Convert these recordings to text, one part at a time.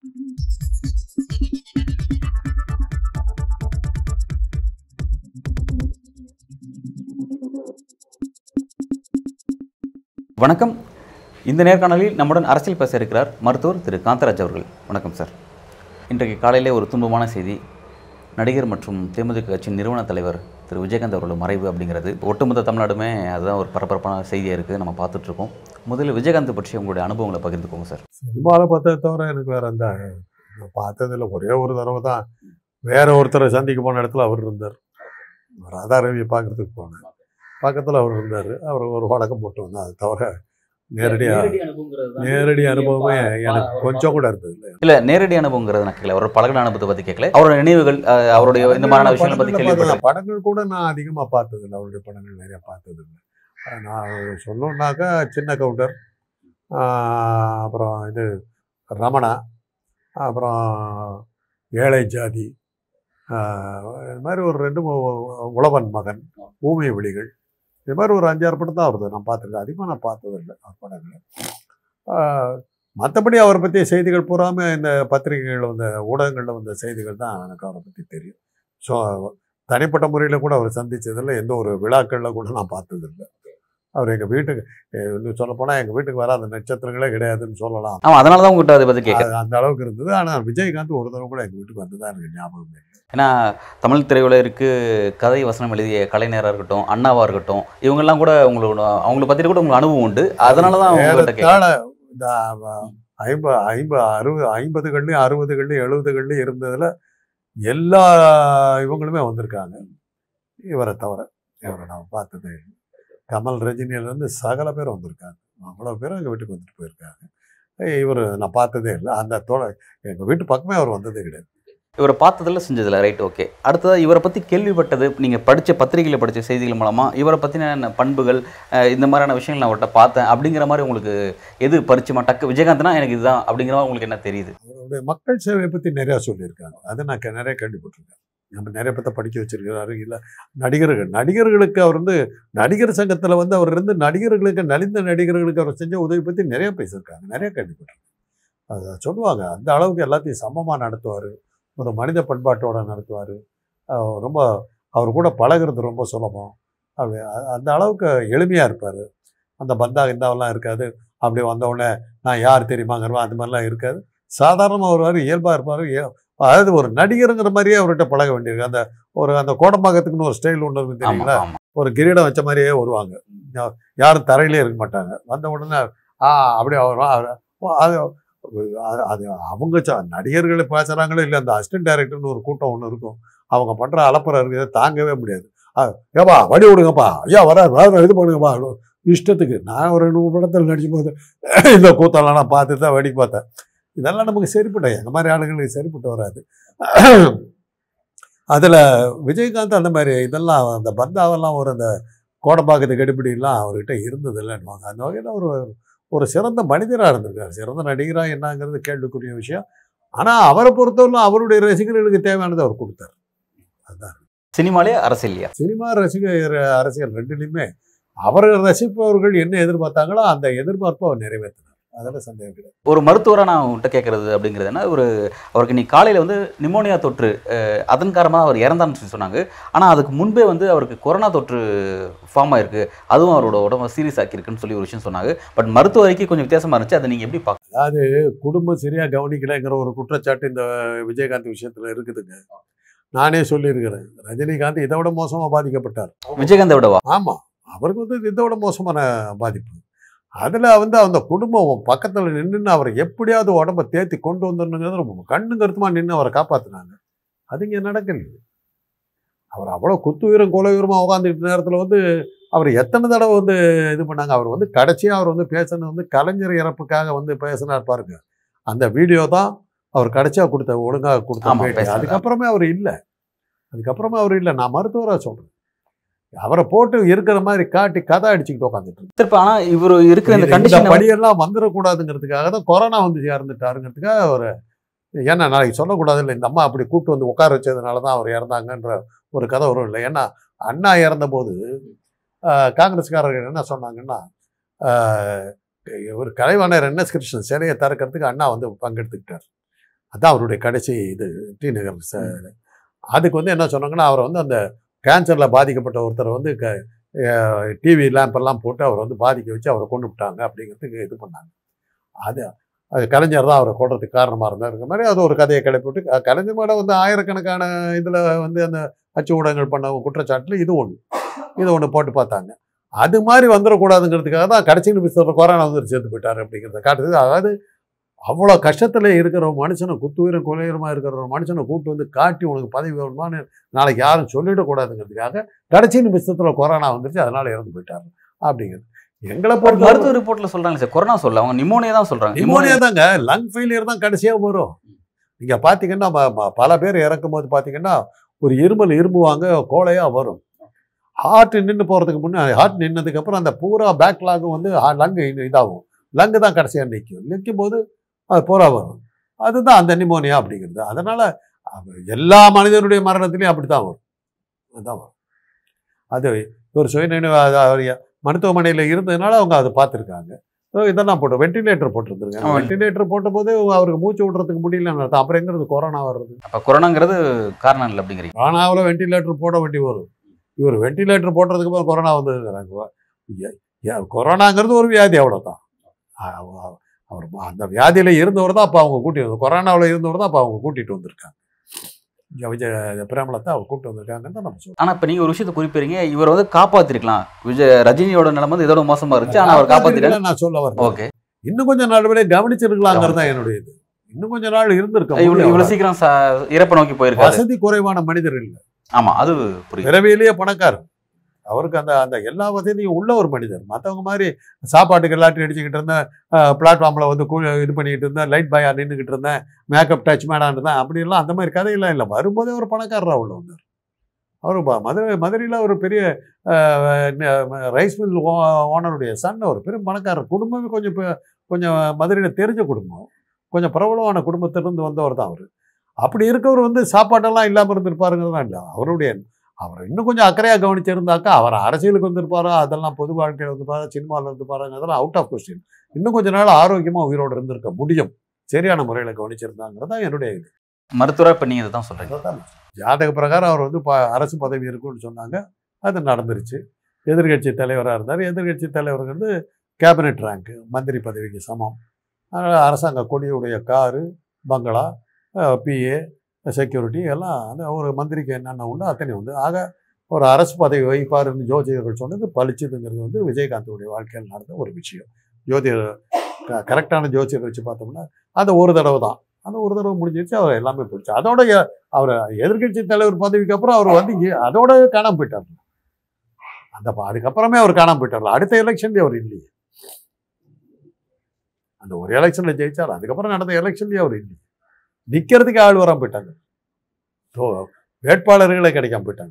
வணக்கம் இந்த நேர்காணலில் நம்முடன் அரசியல் பேச இருக்கிறார் மருத்துவர் திரு காந்தராஜ் அவர்கள் வணக்கம் சார் இன்றைக்கு காலையிலே ஒரு துன்பமான செய்தி நடிகர் மற்றும் தேமுதிக கட்சியின் நிறுவன தலைவர் திரு விஜயகாந்த் அவர்களோட மறைவு அப்படிங்கிறது ஒட்டுமொத்த தமிழ்நாடுமே அதுதான் ஒரு பரபரப்பான செய்தியாக இருக்குது நம்ம பார்த்துட்ருக்கோம் முதல்ல விஜயகாந்த் பற்றி உங்களுடைய அனுபவங்களை பகிர்ந்துக்கோங்க சார் சினிமாவில் பார்த்ததை தவிர எனக்கு வேற எந்த நான் பார்த்ததில்ல ஒரே ஒரு தடவை தான் வேற ஒருத்தரை சந்திக்க போன இடத்துல அவர் இருந்தார் ராதா ரவியை பார்க்கறதுக்கு போனேன் பக்கத்தில் அவர் இருந்தார் அவர் ஒரு வழக்கம் போட்டு வந்தேன் அது தவிர நேரடியாக நேரடி அனுபவமே எனக்கு கொஞ்சம் கூட இருந்தது இல்லை இல்லை நேரடி அனுபவங்கிறது நான் கேட்கல அவரோட பழகின அனுபவத்தை பற்றி கேட்கல அவரோட நினைவுகள் அஹ், அவருடைய இந்த மாதிரியான விஷயங்களை பற்றி படங்கள்ல கேள்விப்பட்டேன் பார்த்தா- படங்கள் கூட நான் அதிகமாக பார்த்ததில்லை அவருடைய படங்கள் நிறைய பார்த்ததில்லை அஹ் நான் சொல்லணுன்னாக்கா சின்ன கவுண்டர் ஆஹ் அப்புறம் இது ரமணா அப்புறம் ஏழை ஜாதி ஆஹ் இது மாதிரி ஒரு ரெண்டு மூ- உழவன் மகன் ஊமை விழிகள் இது மாதிரி ஒரு அஞ்சாறு படம் தான் வருது நான் பார்த்துருக்கேன் அதிகமாக நான் பார்த்ததில்லை அவர் படங்களை மற்றபடி அவரை பற்றிய செய்திகள் பூராமல் இந்த பத்திரிகைகளில் வந்த ஊடகங்களில் வந்த செய்திகள் தான் எனக்கு அவரை பற்றி தெரியும் ஸோ தனிப்பட்ட முறையில் கூட அவர் சந்திச்சதில்லை எந்த ஒரு விழாக்களில் கூட நான் பார்த்ததில்லை அவர் எங்கள் வீட்டுக்கு அஹ் இன்னும் சொல்ல போனால் எங்கள் வீட்டுக்கு வராத நட்சத்திரங்களே கிடையாதுன்னு சொல்லலாம் ஆமாம் அதனால தான் உங்கள்கிட்ட அதை பற்றி கேட்க அது அந்த அளவுக்கு இருந்தது ஆனால் விஜயகாந்த் ஒரு தடவை கூட எங்கள் வீட்டுக்கு வந்ததா எனக்கு ஞாபகம் இல்லை ஏன்னா தமிழ் திரையுலகிற்கு கதை வசனம் எழுதிய கலைஞராக இருக்கட்டும் அண்ணாவாக இருக்கட்டும் இவங்கெல்லாம் கூட உங்களோட அவங்கள பற்றி கூட உங்களுக்கு அனுபவம் உண்டு அதனால தான் உங்கள்கிட்ட கேட்க ஏறத்தாழ இந்த ஐம்ப ஐம்ப அறுபது ஐம்பதுகள்லையும் அறுபதுகள்லையும் எழுபதுகள்லையும் இருந்ததில் எல்லா இவங்களுமே வந்திருக்காங்க இவரை தவிர இவரை நான் பார்த்ததே இல்லை கமல் ரஜினியிலேருந்து சகல பேர் வந்திருக்காங்க அவ்வளோ பேரும் எங்கள் வீட்டுக்கு வந்துட்டு போயிருக்காங்க இவர் நான் பார்த்ததே இல்லை அந்த தோழ எங்கள் வீட்டு பக்கமே அவர் வந்ததே கிடையாது இவரை பார்த்ததில்ல செஞ்சதில்ல ரைட் ஓகே அடுத்ததாக இவரை பற்றி கேள்விப்பட்டது நீங்கள் படித்த பத்திரிகையில் படித்த செய்திகள் மூலமாக இவரை பற்றின பண்புகள் அஹ், இந்த மாதிரியான விஷயங்கள் நான் அவர்கிட்ட பார்த்தேன் அப்படிங்கிற மாதிரி உங்களுக்கு எது பரிச்சயமா டக்கு விஜயகாந்த்னா எனக்கு இதுதான் அப்படிங்கிற மாதிரி உங்களுக்கு என்ன தெரியுது அவருடைய மக்கள் சேவையை பற்றி நிறையா சொல்லியிருக்காங்க அதை நான் கே- நிறைய கேள்விப்பட்டிருக்கேன் நம்ம நிறைய பேர்த்த படிக்க வச்சிருக்கிறாரு இல்லை நடிகர்கள் நடிகர்களுக்கு அவர் வந்து நடிகர் சங்கத்தில் வந்து அவர் இருந்து நடிகர்களுக்கு நலிந்த நடிகர்களுக்கு அவர் செஞ்ச உதவி பற்றி நிறைய பேசியிருக்காங்க நிறைய கேள்விப்பட்டிருக்கேன் அதை சொல்லுவாங்க அந்த அளவுக்கு எல்லாத்தையும் சமமாக நடத்துவார் ஒரு மனித பண்பாட்டோட நடத்துவார் ரொம்ப அவர் கூட பழகுறது ரொம்ப சுலபம் அப்படி அ- அந்த அளவுக்கு எளிமையாக இருப்பார் அந்த பந்தா கிந்தாவெல்லாம் இருக்காது அப்படி வந்தவுடனே நான் யார் தெரியுமாங்கிறவா அந்த மாதிரிலாம் இருக்காது சாதாரணமாக வருவார் இயல்பாக இருப்பார் அதாவது ஒரு நடிகருங்கிற மாதிரியே அவர்கிட்ட பழக வேண்டியிருக்கு அந்த ஒரு அந்த கோடம்பாக்கத்துக்குன்னு ஒரு ஸ்டைல் ஒன்று இருக்கு ஆமாம் தெரியுங்களா ஆமாம் ஒரு கிரீடம் வச்ச மாதிரியே வருவாங்க யா- யாரும் தரையிலே இருக்க மாட்டாங்க வந்த உடனே ஆ அப்படி அவர் அவர் அது அது- அது அவங்க ச- நடிகர்கள் பேசுகிறாங்களோ இல்லை அந்த அசிஸ்டன்ட் டைரக்டர்னு ஒரு கூட்டம் ஒன்று இருக்கும் அவங்க பண்ணுற அலப்பறை இருக்குது தாங்கவே முடியாது ஆ, ஏப்பா வழி விடுங்கப்பா ஐயா வர வர இது பண்ணுங்கப்பா இஷ்டத்துக்கு நான் ஒரு ரெண்டு மூணு படத்தில் நடிச்சு போது இந்த கூத்தெல்லாம் நான் பார்த்து தான் வெடி பார்த்தேன் இதெல்லாம் நமக்கு சரிப்பட்ட எங்கள் மாதிரி ஆளுங்களுக்கு சரிப்பட்டு வராது அதில் விஜயகாந்த் அந்த மாதிரி இதெல்லாம் அந்த பந்தாவெல்லாம் ஒரு அந்த கோடம்பாக்கத்து கடிப்பிடிலாம் அவர்கிட்ட இருந்தது இல்லைன்னுவாங்க அந்த வகையில் ஒரு ஒரு சிறந்த மனிதராக இருந்திருக்காரு சிறந்த நடிகராக என்னங்கிறது கேள்விக்குரிய விஷயம் ஆனால் அவரை பொறுத்தவரைக்கும் அவருடைய ரசிகர்களுக்கு தேவையானதை அவர் கொடுத்தார் அதுதான் சினிமாலே அரசியல்லையா சினிமா ரசிகர் அரசியல் ரெண்டுலையுமே அவரை ரசிப்பவர்கள் என்ன எதிர்பார்த்தாங்களோ அந்த எதிர்பார்ப்பை அவர் நிறைவேற்றினார் அதில் சந்தேகம் கிடையாது ஒரு மருத்துவராக நான் உங்கள்கிட்ட கேட்குறது அப்படிங்கிறது என்ன ஒரு அவருக்கு நீ காலையில் வந்து நிமோனியா தொற்று அஹ், அதன் காரணமாக அவர் இறந்தான்னு சொல்லி சொன்னாங்க ஆனால் அதுக்கு முன்பே வந்து அவருக்கு கொரோனா தொற்று ஃபார்ம் ஆயிருக்கு அதுவும் அவரோட உடம்ப சீரியஸ் ஆக்கியிருக்குன்னு சொல்லி ஒரு விஷயம் சொன்னாங்க பட் மருத்துவ அறிக்கை கொஞ்சம் வித்தியாசமாக இருந்துச்சு அதை நீங்கள் எப்படி பார்க்க குடும்பம் சரியாக கவனிக்கலைங்கிற ஒரு குற்றச்சாட்டு இந்த விஜயகாந்த் விஷயத்தில் இருக்குதுங்க நானே சொல்லியிருக்கிறேன் ரஜினிகாந்த் இதை விட மோசமாக பாதிக்கப்பட்டார் விஜயகாந்தை விடவா ஆமாம் அவருக்கு வந்து இதை விட மோசமான பாதிப்பு அதில் வந்து அந்த குடும்பம் பக்கத்தில் நின்று அவரை எப்படியாவது உடம்ப தேத்தி கொண்டு வந்துடணுங்கிறது ரொம்ப கண்ணு கருத்துமாக நின்று அவரை காப்பாற்றினாங்க அது இங்கே நடக்கலையே அவர் அவ்வளோ குத்து உயரம் கொலை உயரமாக உட்காந்துக்கிட்ட நேரத்தில் வந்து அவர் எத்தனை தடவை வந்து இது பண்ணாங்க அவர் வந்து கடைசியாக அவர் வந்து பேசுனது வந்து கலைஞர் இறப்புக்காக வந்து பேசினார் பாருங்க அந்த வீடியோ தான் அவர் கடைசியாக கொடுத்த ஒழுங்காக கொடுத்த ஆமா, பேட்டி பேசுனது. அதுக்கப்புறமே அவர் இல்லை அதுக்கப்புறமே அவர் இல்லை நான் மருத்துவராக சொல்கிறேன் அவரை போட்டு இருக்கிற மாதிரி காட்டி கதை அடிச்சுக்கிட்டு உட்காந்துட்டு திருப்ப ஆனால் இவர் இருக்கிற இந்த இந்த கண்டிஷன் படியெல்லாம் வந்துடக்கூடாதுங்கிறதுக்காக தான் கொரோனா வந்து இறந்துட்டாருங்கிறதுக்காக அவர் ஏன்னா நாளைக்கு சொல்லக்கூடாது இல்லை இந்த அம்மா அப்படி கூட்டு வந்து உட்கார வச்சதுனால தான் அவர் இறந்தாங்கன்ற ஒரு கதை வரும் இல்லை ஏன்னா அண்ணா இறந்தபோது ஆஹ், காங்கிரஸ்காரர்கள் என்ன சொன்னாங்கன்னா ஆஹ், ஒரு கலைவாணர் என் எஸ் கிருஷ்ணன் சிலையை திறக்கிறதுக்கு அண்ணா வந்து பங்கெடுத்துக்கிட்டார் அதான் அவருடைய கடைசி இது டி நகர் ச- அதுக்கு வந்து என்ன சொன்னாங்கன்னா அவரை வந்து அந்த கேன்சரில் பாதிக்கப்பட்ட ஒருத்தரை வந்து க டிவி லேம்பெல்லாம் போட்டு அவரை வந்து பாதிக்க வச்சு அவரை கொண்டு விட்டாங்க அப்படிங்கிறதுக்கு இது பண்ணாங்க அது அது கலைஞர் தான் அவரை கொள்றதுக்கு காரணமாக இருந்தாருங்கிற மாதிரி அது ஒரு கதையை கிளப்பி விட்டு க- கலைஞர் மேலே வந்து ஆயிரக்கணக்கான இதில் வந்து அந்த அச்சு ஊடகங்கள் பண்ண குற்றச்சாட்டில் இது ஒன்று இது ஒன்று போட்டு பார்த்தாங்க அது மாதிரி வந்துடக்கூடாதுங்கிறதுக்காக தான் கடைசி நிமிஷத்தில் கொரோனா வந்து சேர்த்து போயிட்டார் அப்படிங்கிறத காட்டுது அதாவது அவ்வளோ கஷ்டத்தில் இருக்கிற ஒரு மனுஷனை குத்துயிரம் கொலையுரமாக இருக்கிற ஒரு மனுஷனை கூட்டு வந்து காட்டி உனக்கு பதவி வேணுமான்னு நாளைக்கு யாரும் சொல்லிடக்கூடாதுங்கிறதுக்காக கடைசி நிமிஷத்தில் கொரோனா வந்துருச்சு அதனால இறந்து போயிட்டாரு அப்படிங்கிறது எங்களை பொறுத்த மருத்துவ ரிப்போர்ட்ல சொல்றாங்க சார் கொரோனா சொல்ல அவங்க நிமோனியா தான் சொல்றாங்க நிமோனியா தாங்க லங் ஃபெயிலியர் தான் கடைசியாக வரும் நீங்கள் பார்த்தீங்கன்னா ம- ம- பல பேர் இறக்கும் போது பார்த்தீங்கன்னா ஒரு இருமல் இரும்புவாங்க கோழையாக வரும் ஹார்ட் நின்று போகிறதுக்கு முன்னாடி ஹார்ட் நின்னதுக்கு அப்புறம் அந்த பூரா பேக்லாகும் வந்து லங்கு இதாகும் லங்கு தான் கடைசியாக நிற்கும் நிற்கும் போது அது பூரா வரும் அதுதான் அந்த நிமோனியா அப்படிங்கிறது அதனால் எல்லா மனிதனுடைய மரணத்திலையும் அப்படி தான் வரும் அதுதான் வரும் அது ஒரு சுயநினைவு அது அவர் மருத்துவமனையில் இருந்ததுனால அவங்க அதை பார்த்துருக்காங்க ஸோ இதெல்லாம் போட்டு வெண்டிலேட்டர் போட்டிருந்துருக்காங்க ஆமா. வெண்டிலேட்டர் போட்டபோது அவருக்கு மூச்சு விடுறதுக்கு முடியலன்னு அர்த்தம் அப்புறம் எங்கிறது கொரோனா வர்றது அப்ப கொரோனாங்கிறது காரணம் இல்லை அப்படிங்கிறீங்க கொரோனாவில் வெண்டிலேட்டர் போட வேண்டி வரும் இவர் வெண்டிலேட்டர் போடுறதுக்கு அப்புறம் கொரோனா வந்துருக்கிறாங்க கொரோனாங்கிறது ஒரு வியாதி அவ்வளோதான் அவர் அந்த வியாதியில் இருந்தவர் தான் அப்போ அவங்க கூட்டி வந்து கொரோனாவில் இருந்தவர் தான் அப்போ அவங்க கூட்டிகிட்டு வந்திருக்காங்க இங்க விஜய் பிரேமலத்தை அவர் கூப்பிட்டு வந்திருக்காங்கன்னு தான் நம்ம சொல்றோம் ஆனா இப்ப நீங்க ஒரு விஷயத்தை குறிப்பிடுறீங்க இவர் வந்து காப்பாத்திருக்கலாம் விஜய் ரஜினியோட நிலைமை வந்து இதோட மோசமா இருந்துச்சு ஆனா அவர் காப்பாத்திருக்காரு நான் சொல்ல வரேன் ஓகே இன்னும் கொஞ்சம் நடவடிக்கை கவனிச்சிருக்கலாங்கிறது தான் என்னுடைய இது இன்னும் கொஞ்ச நாள் இருந்திருக்க இவ்வளவு முடியும். இவ்வளவு சீக்கிரம் ச- இறப்பை நோக்கி போயிருக்காரு வசதி குறைவான மனிதர் இல்லை ஆமா அது புரியுது பிறவியிலேயே பணக்காரர் அவருக்கு அந்த அந்த எல்லா வசதியும் உள்ள ஒரு மனிதர் மற்றவங்க மாதிரி சாப்பாட்டுக்கு எல்லாத்தையும் அடிச்சுக்கிட்டு இருந்தேன் பிளாட்ஃபார்மில் வந்து கூ இது பண்ணிக்கிட்டு இருந்தேன் லைட் பாயா நின்றுக்கிட்டு இருந்தேன் மேக்கப் டச் மேடான் இருந்தேன் அப்படிலாம் அந்த மாதிரி கதையெல்லாம் இல்லை வரும்போதே ஒரு பணக்காரராக உள்ள வந்தார் அவர் ப- மதுரை மதுரையில் ஒரு பெரிய ரைஸ் மில் ஓனருடைய சன் ஒரு பெரிய பணக்காரர் குடும்பமே கொஞ்சம் பெ- கொஞ்சம் மதுரையில் தெரிஞ்ச குடும்பம் கொஞ்சம் பிரபலமான குடும்பத்திலிருந்து வந்தவர் தான் அவர் அப்படி இருக்கவர் வந்து சாப்பாட்டெல்லாம் இல்லாமல் இருந்திருப்பாருங்கிறதுலாம் இல்லை அவருடைய அவர் இன்னும் கொஞ்சம் அக்கறையாக கவனிச்சிருந்தாக்கா அவர் அரசியலுக்கு வந்திருப்பாரா அதெல்லாம் பொது வாழ்க்கையில் வந்திருப்பாரா சினிமாவில் இருந்திருப்பாருங்க அதெல்லாம் அவுட் ஆஃப் கொஸ்டின் இன்னும் கொஞ்ச நாள் ஆரோக்கியமாக உயிரோடு இருந்திருக்க முடியும் சரியான முறையில் கவனிச்சிருந்தாங்கிறது தான் என்னுடைய இது மருத்துவரா இப்ப நீங்க இதை தான் சொல்றீங்க அதான் ஜாதக பிரகாரம் அவர் வந்து ப- அரசு பதவி இருக்குன்னு சொன்னாங்க அது நடந்துருச்சு எதிர்க்கட்சி தலைவராக இருந்தார் எதிர்க்கட்சி தலைவருங்கிறது கேபினெட் ரேங்க்கு மந்திரி பதவிக்கு சமம் அதனால் அரசாங்க கொடியுடைய காரு பங்களா பிஏ செக்யூரிட்டி எல்லாம் அந்த ஒரு மந்திரிக்கு என்னென்ன உண்டோ அத்தனை உண்டு ஆக ஒரு அரசு பதவி வைப்பாருன்னு ஜோதிடர்கள் சொன்னது பளிச்சுதுங்கிறது வந்து விஜயகாந்தோடைய வாழ்க்கையில் நடந்த ஒரு விஷயம் ஜோதிடர் க- கரெக்டான ஜோதிடர் வச்சு பார்த்தோம்னா அது ஒரு தடவை தான் அந்த ஒரு தடவை முடிஞ்சிருச்சு அவர் எல்லாமே போயிடுச்சு அதோட எ- அவர் எதிர்க்கட்சி தலைவர் பதவிக்கு அப்புறம் அவர் வந்து இ- அதோட காணாம போயிட்டார் அந்த ப- அதுக்கப்புறமே அவர் காணாம போயிட்டார் அடுத்த எலெக்ஷன்லேயே அவர் இல்லையே அந்த ஒரு எலெக்ஷன்ல ஜெயிச்சார் அதுக்கப்புறம் நடந்த எலெக்ஷன்லேயே அவர் இல்லையே நிக்கிறதுக்கு ஆள் வராம போயிட்டாங்க ஓ, வேட்பாளர்களே கிடைக்காம போயிட்டாங்க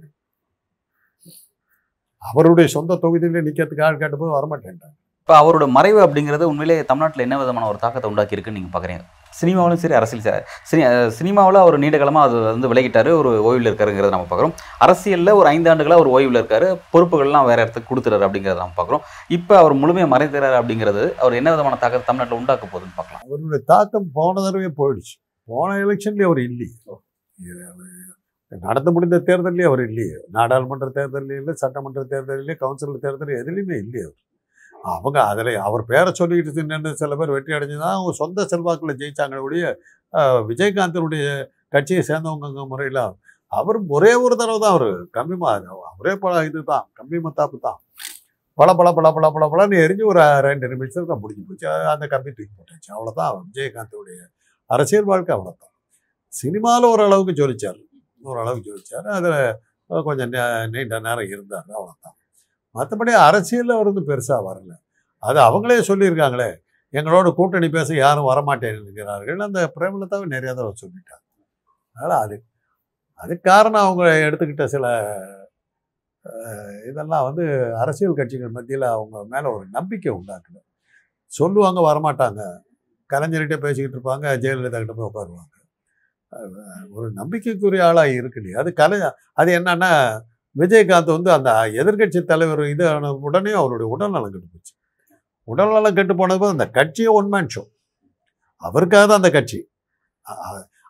அவருடைய சொந்த தொகுதியில நிக்கிறதுக்கு ஆள் கேட்டபோது வரமாட்டேன்ட்டாங்க இப்ப அவரோட மறைவு அப்படிங்கிறது உண்மையிலே தமிழ்நாட்டுல என்ன விதமான ஒரு தாக்கத்தை உண்டாக்கி இருக்குன்னு நீங்க பாக்குறீங்க சினிமாவிலும் சரி அரசியல் சரி சினி சினிமாவில் அவர் நீண்ட காலமாக அது வந்து விலகிட்டாரு ஒரு ஓய்வில் இருக்காருங்கிறத நம்ம பார்க்குறோம் அரசியலில் ஒரு ஐந்து ஆண்டுகளாக ஒரு ஓய்வில் இருக்காரு பொறுப்புகள்லாம் வேற இடத்துக்கு கொடுத்துறாரு அப்படிங்கிறத நம்ம பார்க்குறோம் இப்போ அவர் முழுமையாக மறைந்துறாரு அப்படிங்கிறது அவர் என்ன விதமான தாக்கத்தை தமிழ்நாட்டில் உண்டாக்க போகுதுன்னு பார்க்கலாம் அவருடைய தாக்கம் போன தடவை போயிடுச்சு போன எலெக்ஷன்லேயே அவர் இல்லையே நடந்து முடிந்த தேர்தல்லையே அவர் இல்லையே நாடாளுமன்ற தேர்தலையும் இல்லை சட்டமன்ற தேர்தலையும் கவுன்சிலர் தேர்தல் எதுலேயுமே இல்லையே அவர் அவங்க அதில் அவர் பேரை சொல்லிக்கிட்டு நின்று சில பேர் வெற்றி அடைஞ்சுதான் அவங்க சொந்த செல்வாக்கில் ஜெயிச்சாங்களே ஒழிய அஹ், விஜயகாந்தனுடைய கட்சியை சேர்ந்தவங்க முறையில் அவர் ஒரே ஒரு தடவை தான் அவர் கம்மிமா ஒரே பல இது தான் கம்மி மத்தாப்பு தான் பல பல பல பல பல பலன்னு எரிஞ்சு ஒரு ரெண்டு நிமிஷத்துக்கு தான் முடிஞ்சு போச்சு அந்த கம்பி தூக்கி போட்டாச்சு அவ்வளோதான் விஜயகாந்தோடைய அரசியல் வாழ்க்கை அவ்வளோதான் சினிமாவில் ஓரளவுக்கு ஜொலிச்சார் ஓரளவுக்கு ஜொலிச்சார் அதில் கொஞ்சம் நே- நீண்ட நேரம் இருந்தார் அவ்வளோதான் மற்றபடி அரசியலில் அவர் வந்து பெருசாக வரல அது அவங்களே சொல்லியிருக்காங்களே எங்களோட கூட்டணி பேச யாரும் வரமாட்டேங்கிறார்கள் அந்த பிரேமலதாவை நிறைய தடவை சொல்லிட்டாங்க அதனால் அது அதுக்கு காரணம் அவங்க எடுத்துக்கிட்ட சில அஹ், இதெல்லாம் வந்து அரசியல் கட்சிகள் மத்தியில் அவங்க மேலே ஒரு நம்பிக்கை உண்டாக்குது சொல்லுவாங்க வரமாட்டாங்க கலைஞர்கிட்ட பேசிக்கிட்டு இருப்பாங்க ஜெயலலிதா கிட்ட போய் உட்காருவாங்க அஹ் ஒரு நம்பிக்கைக்குரிய ஆளாக இருக்கு இல்லையா அது கலை அது என்னன்னா விஜயகாந்த் வந்து அந்த எதிர்க்கட்சி தலைவர் இது ஆன உடனே அவருடைய உடல்நலம் கெட்டு போச்சு உடல்நலம் கெட்டு போனது அந்த கட்சியே ஒன் மேன் ஷோ அவருக்காக தான் அந்த கட்சி அ- அ-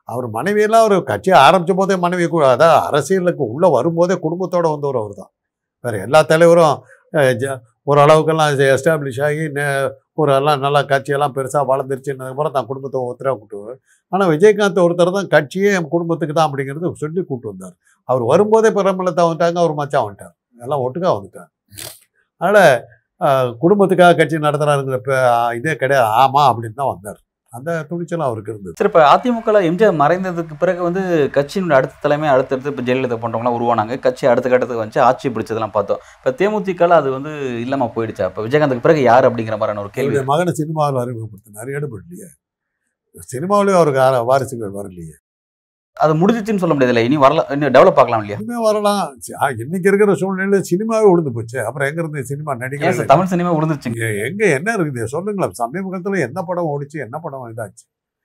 அவர் மனைவியெல்லாம் அவர் கட்சியை ஆரம்பித்த போதே மனைவி கு- அதான் அரசியலுக்கு உள்ளே வரும்போதே குடும்பத்தோடு வந்தவர் அவர் தான் வேறு எல்லா தலைவரும் அஹ், ஜ- ஒரு அளவுக்கெல்லாம் எஸ்டாப்ளிஷ் ஆகி நே- ஒரு எல்லாம் நல்லா கட்சியெல்லாம் பெருசாக வளர்ந்துருச்சுன்னதுக்கப்புறம் தான் குடும்பத்தை ஒருத்தராக கூப்பிட்டு ஆனால் விஜயகாந்த் ஒருத்தர் தான் கட்சியே என் குடும்பத்துக்கு தான் அப்படிங்கிறது சொல்லி கூப்பிட்டு வந்தார் அவர் வரும்போதே பிரமலத்தை வந்துட்டாங்க அவர் மச்சான் வந்துட்டார் எல்லாம் ஒட்டுக்கா வந்துட்டார் அதனால் குடும்பத்துக்காக கட்சி நடத்துகிறாருங்கிற பே- இதே கிடையாது ஆமாம் அப்படின்னு தான் வந்தார் அந்த துணிச்சலும் அவருக்கு இருந்தது சரி இப்போ அதிமுகல எம்ஜிஆர் மறைந்ததுக்கு பிறகு வந்து கட்சியினுடைய அடுத்த தலைமை அடுத்தடுத்து இப்போ ஜெயலலிதா போன்றவங்களாம் உருவானாங்க கட்சி அடுத்த கட்டத்துக்கு வந்து ஆட்சி பிடிச்சதெல்லாம் பார்த்தோம் இப்போ தேமுதிகல அது வந்து இல்லாமல் போயிடுச்சா இப்போ விஜயகாந்துக்கு பிறகு யார் அப்படிங்கிற மாதிரியான ஒரு கேள்வி அவருடைய மகனை சினிமாவில் அறிமுகப்படுத்தினார் ஈடுபடலையே சினிமாவிலேயே அவருக்கு ஆர- வாரிசுகள் வரலையே அது முடிஞ்சிச்சுன்னு சொல்ல முடியாதுல்ல இனி வரல இன்னும் டெவலப் ஆகலாம் இல்லையா இனிமே வரலாம் சி- ஆ, இன்னைக்கு இருக்கிற சூழ்நிலையில சினிமாவே விழுந்து போச்சு அப்புறம் எங்க இருந்து சினிமா ஏன் நடிகர் சார் தமிழ் சினிமா விழுந்துருச்சுங்க எ- எங்க என்ன இருக்குது சொல்லுங்களேன் சமீபத்தில் என்ன படம் ஓடிச்சு என்ன படம் இதாச்சு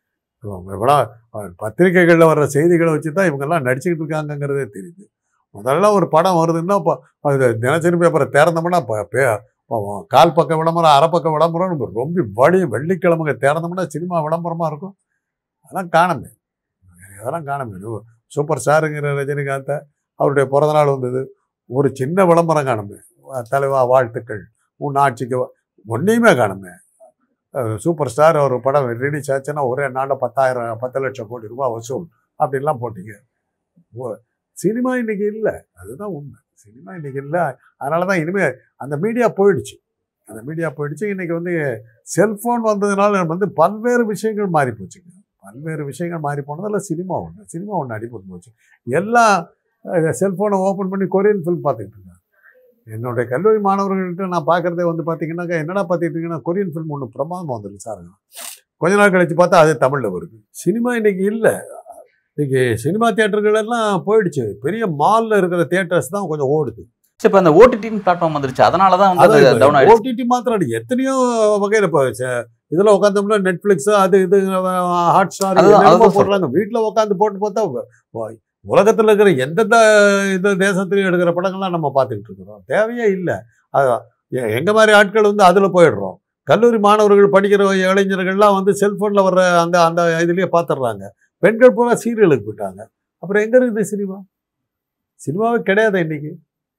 இவ்வளோ பத்திரிகைகளில் வர்ற செய்திகளை வச்சு தான் இவங்கெல்லாம் நடிச்சுக்கிட்டு இருக்காங்கங்கிறதே தெரியுது முதல்ல ஒரு படம் வருதுன்னா இப்போ அது தினசரி பேப்பரை திறந்தோம்னா இப்போ பே இப்போ கால் பக்க விளம்பரம் அரை பக்க விளம்பரம் நம்ம ரொம்ப வழி வெள்ளிக்கிழமைங்க திறந்தோம்னா சினிமா விளம்பரமாக இருக்கும் அதெல்லாம் காணமே அதெல்லாம் காணமே இது சூப்பர் ஸ்டாருங்கிற ரஜினிகாந்தை அவருடைய பிறந்தநாள் வந்தது ஒரு சின்ன விளம்பரம் காணுமே தலைவா வாழ்த்துக்கள் உன் ஆட்சிக்கு வா- ஒன்றையுமே காணுமே அஹ் சூப்பர் ஸ்டார் ஒரு படம் ரிலீஸ் ஆச்சுன்னா ஒரே நாளில் பத்தாயிரம் பத்து லட்சம் கோடி ரூபாய் வசூல் அப்படின்லாம் போட்டீங்க ஓ- சினிமா இன்னைக்கு இல்லை அதுதான் உண்மை சினிமா இன்னைக்கு இல்லை அதனால தான் இனிமேல் அந்த மீடியா போயிடுச்சு அந்த மீடியா போயிடுச்சு இன்னைக்கு வந்து செல்ஃபோன் வந்ததுனால வந்து பல்வேறு விஷயங்கள் மாறி போச்சுங்க பல்வேறு விஷயங்கள் மாறி போனதில் சினிமா ஒன்று சினிமா ஒன்று அடிபட்டு போச்சு எல்லாம் செல்ஃபோனை ஓப்பன் பண்ணி கொரியன் ஃபிலிம் பார்த்துக்கிட்டு இருக்காங்க என்னுடைய கல்லூரி மாணவர்கள்ட்ட நான் பார்க்குறதே வந்து பார்த்தீங்கன்னாக்கா என்னடா பார்த்துட்டு இருக்கீங்கன்னா கொரியன் ஃபிலிம் ஒன்று பிரமாதமாக வந்துருக்கு சாருங்க கொஞ்ச நாள் கழிச்சு பார்த்தா அது தமிழில் வருது சினிமா இன்னைக்கு இல்லை இன்னைக்கு சினிமா தியேட்டர்கள் எல்லாம் போயிடுச்சு பெரிய மாலில் இருக்கிற தியேட்டர்ஸ் தான் கொஞ்சம் ஓடுது சரி இப்போ அந்த ஓடிடின்னு பிளாட்ஃபார்ம் வந்துருச்சு அதனால தான் வந்து அது டவுன் ஆயிடுச்சு ஓடிடி மாத்திரம் இல்லை. எத்தனையோ வகையில் இப்போ இதில் உட்காந்தோம்னா நெட்ஃப்ளிக்ஸ் அது இது ஹாட் ஸ்டார் அதுதான், அதுதான் போடுறாங்க வீட்டில் உட்காந்து போட்டு பார்த்தா வ- உலகத்தில் இருக்கிற எந்தெந்த இது தேசத்துலையும் எடுக்கிற படங்கள்லாம் நம்ம பார்த்துக்கிட்டு இருக்கிறோம் தேவையே இல்லை எங்கள் மாதிரி ஆட்கள் வந்து அதில் போயிடுறோம் கல்லூரி மாணவர்கள் படிக்கிற இளைஞர்கள்லாம் வந்து செல்ஃபோனில் வர்ற அந்த அந்த இதுலேயே பார்த்துடுறாங்க பெண்கள் பூரா சீரியலுக்கு போயிட்டாங்க அப்புறம் எங்கே இருக்குது சினிமா சினிமாவே கிடையாது இன்னைக்கு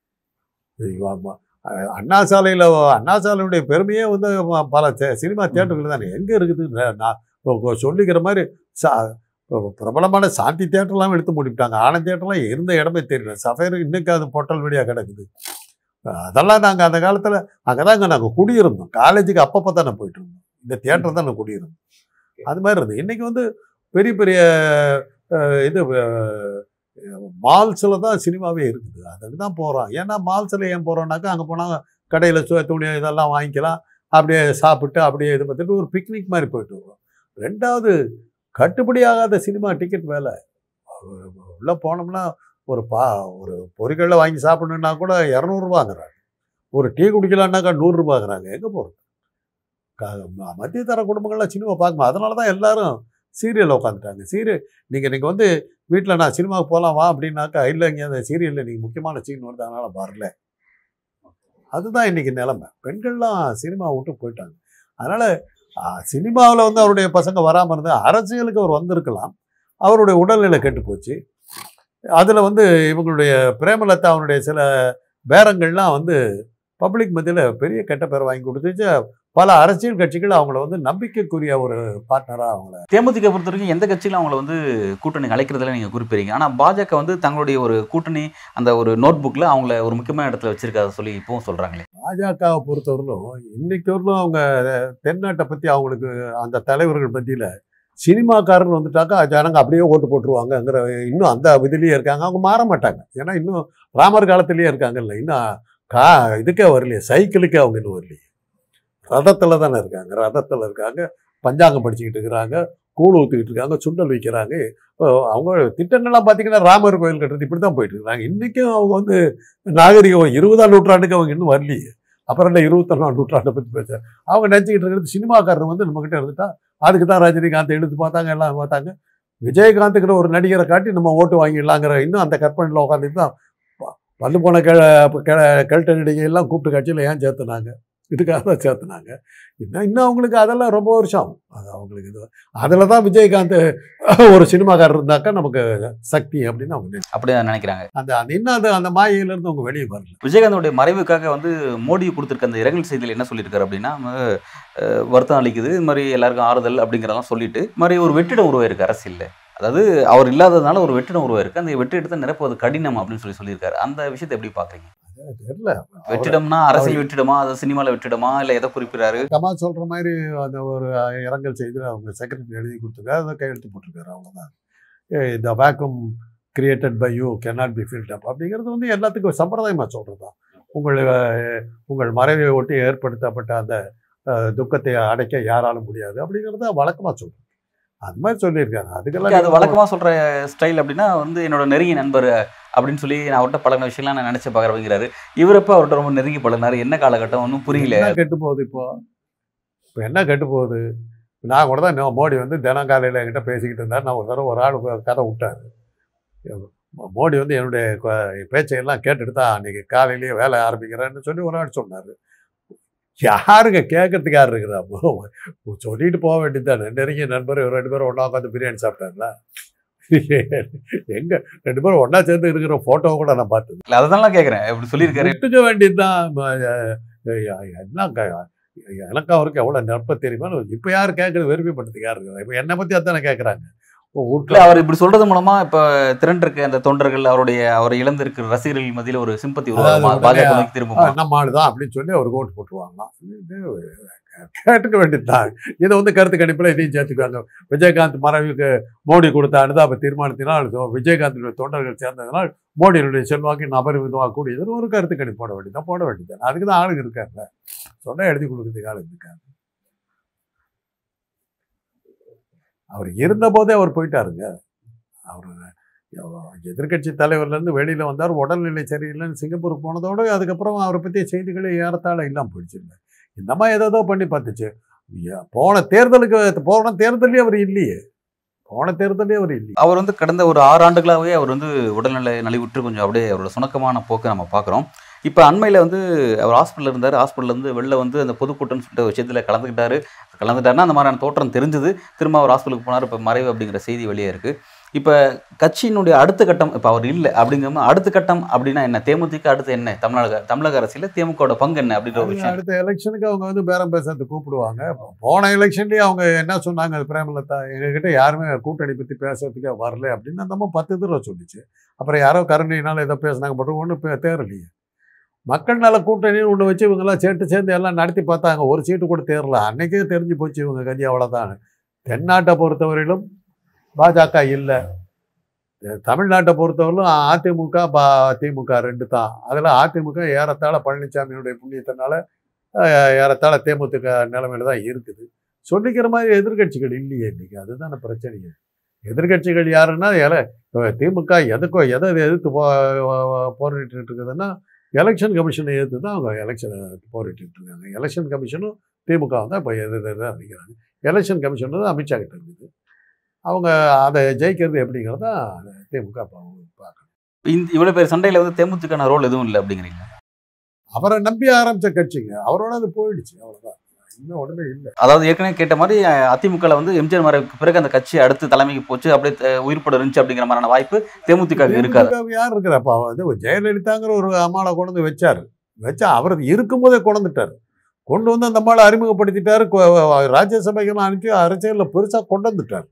ஐயோ, ஆமா. அஹ் அண்ணா சாலையில் அண்ணா சாலையுடைய பெருமையே வந்து ம- பல தே- சினிமா தியேட்டர்கள் தானே எங்கே இருக்குது ந- நான் இப்போ- இப்போ சொல்லிக்கிற மாதிரி சா இப்போ பிரபலமான சாந்தி தியேட்டர்லாம் எடுத்து மூடிவிட்டாங்க ஆனந்த் தியேட்டர்லாம் இருந்த இடமே தெரியல சஃபேர் இன்னைக்கு அது பொட்டல் வழியாக கிடக்குது அதெல்லாம் நாங்கள் அந்த காலத்தில் அங்கே தாங்க நாங்கள் குடியிருந்தோம் காலேஜுக்கு அப்பப்போ தானே போயிட்டு இருந்தோம் இந்த தியேட்டர் தான் நான் குடியிருந்தோம் அது மாதிரி இருந்தது இன்னைக்கு வந்து பெரிய பெரிய அஹ், இது மால்ஸில் தான் சினிமாவே இருக்குது அதுக்கு தான் போகிறோம் ஏன்னா மால்ஸில் ஏன் போகிறோம்னாக்கா அங்கே போனால் கடையில் சு துணி இதெல்லாம் வாங்கிக்கலாம் அப்படியே சாப்பிட்டு அப்படியே இது பார்த்துட்டு ஒரு பிக்னிக் மாதிரி போயிட்டு வரோம் ரெண்டாவது கட்டுப்படியாகாத சினிமா டிக்கெட் வேலை உள்ளே போனோம்னா ஒரு பா ஒரு பொறிகளில் வாங்கி சாப்பிடணுன்னா கூட இரநூறுபாங்கிறாங்க ஒரு டீ குடிக்கலான்னாக்கா நூறுரூபாங்கிறாங்க எங்கே போகிறது மத்திய தர குடும்பங்கள்லாம் சினிமா பார்க்கணும் அதனால தான் எல்லாரும் சீரியல் உட்காந்துட்டாங்க சீரியல் நீங்கள் நீங்கள் வந்து வீட்டில் நான் சினிமாவுக்கு போகலாம் வா அப்படின்னாக்கா இல்லைங்க அந்த சீரியலில் நீங்கள் முக்கியமான சீன் வருது அதனால் வரல அதுதான் இன்னைக்கு நிலைமை பெண்கள்லாம் சினிமா விட்டு போயிட்டாங்க அதனால் சினிமாவில் வந்து அவருடைய பசங்க வராமல் இருந்தால் அரசியலுக்கு அவர் வந்திருக்கலாம் அவருடைய உடல்நிலை கெட்டு போச்சு அதில் வந்து இவங்களுடைய பிரேமலதா அவனுடைய சில பேரங்கள்லாம் வந்து பப்ளிக் மத்தியில் பெரிய கெட்ட பேர் வாங்கி கொடுத்துச்சு பல அரசியல் கட்சிகள் அவங்கள வந்து நம்பிக்கைக்குரிய ஒரு பார்ட்னராக அவங்கள தேமுதிக பொறுத்த வரைக்கும் எந்த கட்சியிலும் அவங்கள வந்து கூட்டணி அழைக்கிறதுல நீங்கள் குறிப்பிடுறீங்க ஆனால் பாஜக வந்து தங்களுடைய ஒரு கூட்டணி அந்த ஒரு நோட் புக்கில் அவங்கள ஒரு முக்கியமான இடத்துல வச்சிருக்காத சொல்லி இப்பவும் சொல்கிறாங்களே பாஜகவை பொறுத்தவரையிலும் இன்னைக்கு வரலும் அவங்க தென்னாட்டை பற்றி அவங்களுக்கு அந்த தலைவர்கள் பற்றியில் சினிமாக்காரர் வந்துட்டாக்கா ஜனங்க அப்படியே ஓட்டு போட்டுருவாங்கங்கிற இன்னும் அந்த விதிலேயே இருக்காங்க அவங்க மாற மாட்டாங்க ஏன்னா இன்னும் ராமர் காலத்திலேயே இருக்காங்கல்ல இன்னும் கா இதுக்கே வரலையே சைக்கிளுக்கே அவங்க இன்னும் வரலையே ரதத்தில் தானே இருக்காங்க ரதத்தில் இருக்காங்க பஞ்சாங்கம் படிச்சுக்கிட்டு இருக்கிறாங்க கூழ் ஊற்றிக்கிட்டு இருக்காங்க சுண்டல் வைக்கிறாங்க இப்போ அவங்க திட்டங்கள்லாம் பார்த்தீங்கன்னா ராமர் கோயில் கட்டுறது இப்படி தான் போயிட்டு இருக்காங்க இன்றைக்கும் அவங்க வந்து நாகரிகம் இருபதாம் நூற்றாண்டுக்கு அவங்க இன்னும் வரலையே அப்புறம் இல்லை இருபத்தொன்னாம் நூற்றாண்டை பற்றி பேச அவங்க நினச்சிக்கிட்டு இருக்கிறது சினிமாக்காரர் வந்து நம்மக்கிட்ட இருந்துட்டா அதுக்கு தான் ரஜினிகாந்த் எடுத்து பார்த்தாங்க எல்லாம் பார்த்தாங்க விஜயகாந்துங்கிற ஒரு நடிகரை காட்டி நம்ம ஓட்டு வாங்கிடலாங்கிற இன்னும் அந்த கற்பனையில் உட்காந்துட்டு தான் ப- பல்லு போன கெ கெ- கெல்ட்ட நடிகை எல்லாம் கூப்பிட்டு கட்சியில் ஏன் சேர்த்துனாங்க இதுக்காக தான் சேர்த்துனாங்க இன்னும் இன்னும் அவங்களுக்கு அதெல்லாம் ரொம்ப வருஷம் ஆகும் அது அவங்களுக்கு இது அதில் தான் விஜயகாந்த் ஒரு சினிமாக்காரர் இருந்தாக்கா நமக்கு சக்தி அப்படின்னு அவங்க நினைச்சு- அப்படி நினைக்கிறாங்க அந்த அந்த இன்னும் அது அந்த மாயையிலேருந்து அவங்க வெளியே வரல விஜயகாந்தோடைய மறைவுக்காக வந்து மோடி கொடுத்துருக்க அந்த இரங்கல் செய்தியில் என்ன சொல்லியிருக்காரு அப்படின்னா அஹ், வருத்தம் அளிக்குது இது மாதிரி எல்லாருக்கும் ஆறுதல் அப்படிங்கிறதெல்லாம் சொல்லிட்டு இது மாதிரி ஒரு வெற்றிடம் உருவாயிருக்கு அரசியல்ல அதாவது அவர் இல்லாததுனால ஒரு வெற்றிடம் உருவாயிருக்கு அந்த வெற்றிடத்தை நிரப்புவது கடினம் அப்படின்னு சொல்லி சொல்லியிருக்காரு அந்த விஷயத்தை எப்படி பாக்குறீங்க தெரியல வெற்றிடம்னா அரசியல் வெற்றிடமா அது சினிமால வெற்றிடமா இல்ல எதை குறிப்பிடாரு கமல் சொல்ற மாதிரி அந்த ஒரு இரங்கல் செய்தியில் அவங்க செக்ரட்டரி எழுதி கொடுத்துருக்காரு அதை கையெழுத்து போட்டிருக்காரு அவ்வளோதான் இந்த vacuum created by you cannot be filled up அப்படிங்கிறது வந்து எல்லாத்துக்கும் சம்பிரதாயமாக சொல்கிறது தான் உங்கள் அஹ், உங்கள் மறைவை ஒட்டி ஏற்படுத்தப்பட்ட அந்த அஹ், துக்கத்தை அடைக்க யாராலும் முடியாது அப்படிங்கிறத வழக்கமாக சொல்கிறோம் அது மாதிரி சொல்லியிருக்காரு அது அதுக்கெல்லாம் வழக்கமா சொல்ற ஸ்டைல் அப்படின்னா வந்து என்னோட நெருங்கிய நண்பர் அப்படின்னு சொல்லி நான் அவர்கிட்ட பழகின விஷயம்லாம் நான் நினைச்சு பார்க்குறவங்கிறாரு இவரப்ப அவர்கிட்ட ரொம்ப நெருங்கி பழகினாரு என்ன காலகட்டம் ஒன்றும் புரியல என்ன கெட்டு போகுது இப்போ இப்போ என்ன கெட்டு போகுது நான் கூட தான் இன்னும் மோடி வந்து தினம் காலையில் என்கிட்ட பேசிக்கிட்டு இருந்தார் நான் ஒரு தடவை ஒரு ஆள் க- கதை விட்டார் மோடி வந்து என்னுடைய க- பேச்சையெல்லாம் கேட்டுட்டு தான் அன்றைக்கி காலையிலேயே வேலை ஆரம்பிக்கிறேன்னு சொல்லி ஒரு ஆள் சொன்னார் யாருங்க கேட்கறதுக்கு யார் இருக்கிறா அப்போ சொல்லிட்டு போக வேண்டியது தானே நெருங்கிய நண்பர் இவர் ரெண்டு பேரும் ஒன்றா உட்காந்து பிரியாணி சாப்பிட்டாங்களா எங்க ரெண்டு பேரும் ஒன்றா சேர்ந்து இருக்கிற ஃபோட்டோ கூட நான் பார்த்தது இல்ல அதனால கேக்குறேன் இப்படி சொல்லியிருக்காரு விட்டுக்க வேண்டியதுதான் என்ன க- எனக்கு அவருக்கு எவ்வளோ நட்பு தெரியுமா இப்போ யார் கேட்குறது விரும்பிப்பட்டதுக்கு யார் இருக்கிறா இப்போ என்னை பற்றி அதானே கேட்குறாங்க இல்ல வீட்டில் அவர் இப்படி சொல்றது மூலமா இப்ப திரண்டிருக்க அந்த தொண்டர்கள் அவருடைய அவரை இழந்திருக்கிற ரசிகர்கள் மத்தியில ஒரு சிம்பத்தி அதாவது உருவாகுமா உடனே, பாஜக நோக்கி திரும்புமா நம்ம ஆளு தான் அப்படின்னு சொல்லி அவர் ஓட்டு போட்டுருவாங்களாம் இது கேட்டுக்க வேண்டியதுதான் இதை வந்து கருத்து கணிப்பில் இதையும் சேர்த்துக்குவாங்க விஜயகாந்த் மறைவுக்கு மோடி கொடுத்த அனுதாப தீர்மானத்தினால் இதோ விஜயகாந்தினுடைய தொண்டர்கள் சேர்ந்ததனால் மோடியினுடைய செல்வாக்கு அபரிமிதமாக கூடியதுன்னு ஒரு கருத்து கணிப்பு போட வேண்டியதான் போட வேண்டியது அதுக்கு தான் ஆளுங்க இருக்காங்க சொன்னா எழுதி கொடுக்கறதுக்கு ஆளுங்க இருக்காங்க அவர் இருந்த போதே அவர் போயிட்டாருங்க அவர் எதிர்க்கட்சி தலைவர்லேருந்து வெளியில் வந்தார் உடல்நிலை சரியில்லைன்னு சிங்கப்பூர் போனதோட அதுக்கப்புறம் அவரை பற்றிய செய்திகளே ஏறத்தாழ இல்லாமல் போயிடுச்சுங்க இந்த மாதிரி ஏதோ பண்ணி பார்த்துச்சு ஐயா, போன தேர்தலுக்கு போன தேர்தலே அவர் இல்லையே போன தேர்தலே அவர் இல்லையே அவர் வந்து கடந்த ஒரு ஆறு ஆண்டுகளாகவே அவர் வந்து உடல்நிலை நலிவுற்று கொஞ்சம் அப்படியே அவரோட சுணக்கமான போக்கை நம்ம பார்க்குறோம் இப்போ அண்மையில் வந்து அவர் ஹாஸ்பிட்டலில் இருந்தார் ஹாஸ்பிட்டல்லேருந்து வெளில வந்து அந்த பொதுக்கூட்டம்னு சொல்லிட்டு விஷயத்தில் கலந்துக்கிட்டாரு கலந்துட்டாருன்னா அந்த மாதிரியான தோற்றம் தெரிஞ்சது திரும்ப அவர் ஹாஸ்பிட்டலுக்கு போனார் இப்போ மறைவு அப்படிங்கிற செய்தி வெளியே இருக்குது இப்போ கட்சியினுடைய அடுத்த கட்டம் இப்போ அவர் இல்லை அப்படிங்கிற அடுத்த கட்டம் அப்படின்னா என்ன தேமுதிக அடுத்து என்ன தமிழக தமிழக அரசியல் திமுகவோட பங்கு என்ன அப்படின்ற ஒரு அதுக்கு விஷயம் அடுத்த எலெக்ஷனுக்கு அவங்க வந்து பேரம் பேசுறதுக்கு கூப்பிடுவாங்க போன எலெக்ஷன்லேயே அவங்க என்ன சொன்னாங்க அது பிரேமலதா எங்ககிட்ட யாருமே கூட்டணி பற்றி பேசுறதுக்கே வரல அப்படின்னு அந்த அம்மா பத்து தடவை சொல்லிச்சு அப்புறம் யாரோ கருணையினால ஏதோ பேசுனாங்க மட்டும் ஒன்றும் தேரலையே மக்கள் நல கூட்டணின்னு ஒன்று வச்சு இவங்கெல்லாம் சேர்த்து சேர்ந்து எல்லாம் நடத்தி பார்த்தாங்க ஒரு சீட்டு கூட தேரல அன்னைக்கே தெரிஞ்சு போச்சு இவங்க கதி அவ்வளோதான் தென்னாட்டை பொறுத்தவரையிலும் பாஜக இல்லை தமிழ்நாட்டை பொறுத்தவரையிலும் அதிமுக பா திமுக ரெண்டு தான் அதில் அதிமுக ஏறத்தாழ பழனிசாமியுடைய புண்ணியத்தினால அஹ், ஏறத்தாழ தேமுதிக நிலைமையில தான் இருக்குது சொல்லிக்கிற மாதிரி எதிர்க்கட்சிகள் இல்லையே இன்னைக்கு அதுதானே பிரச்சனையே எதிர்க்கட்சிகள் யாருன்னா எல திமுக எதுக்கோ எதை எதிர்த்து போ போராடிட்டு இருக்குதுன்னா எலெக்ஷன் கமிஷனை எதிர்த்து தான் அவங்க எலெக்ஷனை போராடிட்டு இருக்காங்க எலெக்ஷன் கமிஷனும் திமுக தான் இப்போ எதிர்த்து தான் நிற்கிறாங்க எலெக்ஷன் கமிஷன் தான் அமித்ஷா கிட்ட இருக்குது அவங்க அதை ஜெயிக்கிறது எப்படிங்கிறத திமுக பார்க்கணும் இந்த இவ்வளோ பேர் சண்டையில் வந்து தேமுதிகான ரோல் எதுவும் இல்லை அப்படிங்கிறீங்க அவரை நம்பி ஆரம்பிச்ச கட்சிங்க அவரோட அது போயிடுச்சு அவ்வளோதான் இன்னும் உடனே இல்லை அதாவது ஏற்கனவே கேட்ட மாதிரி அஹ், அதிமுகல வந்து எம்ஜிஆர் மறைவுக்கு பிறகு அந்த கட்சி அடுத்து தலைமைக்கு போச்சு அப்படியே அஹ், உயிர்ப்பட இருந்துச்சு அப்படிங்கிற மாதிரியான வாய்ப்பு தேமுதிக இருக்காது திமுக யார் இருக்கிறப்பா வந்து ஜெயலலிதாங்கிற ஒரு அம்மாளை கொண்டு வந்து வச்சார் வச்சா அவர் இருக்கும்போதே கொண்டுட்டார் கொண்டு வந்து அந்த அம்மாளை அறிமுகப்படுத்திட்டாரு கொ- ராஜ்யசபைக்கெல்லாம் அனுப்பி அரசியலில் பெருசாக கொண்டு வந்துட்டார்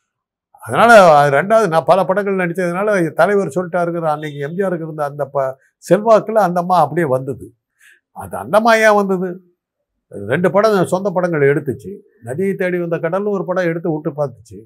அதனால அது ரெண்டாவது நான் பல படங்கள் நடித்ததுனால தலைவர் சொல்லிட்டாருங்கிற அன்னைக்கு எம்ஜிஆருக்கு இருந்த அந்த ப செல்வாக்கில் அந்த அம்மா அப்படியே வந்தது அது அந்த அம்மா ஏன் வந்தது ரெண்டு படம் சொந்த படங்கள் எடுத்துச்சு நதியை தேடி வந்த கடல்னு ஒரு படம் எடுத்து விட்டு பார்த்துச்சு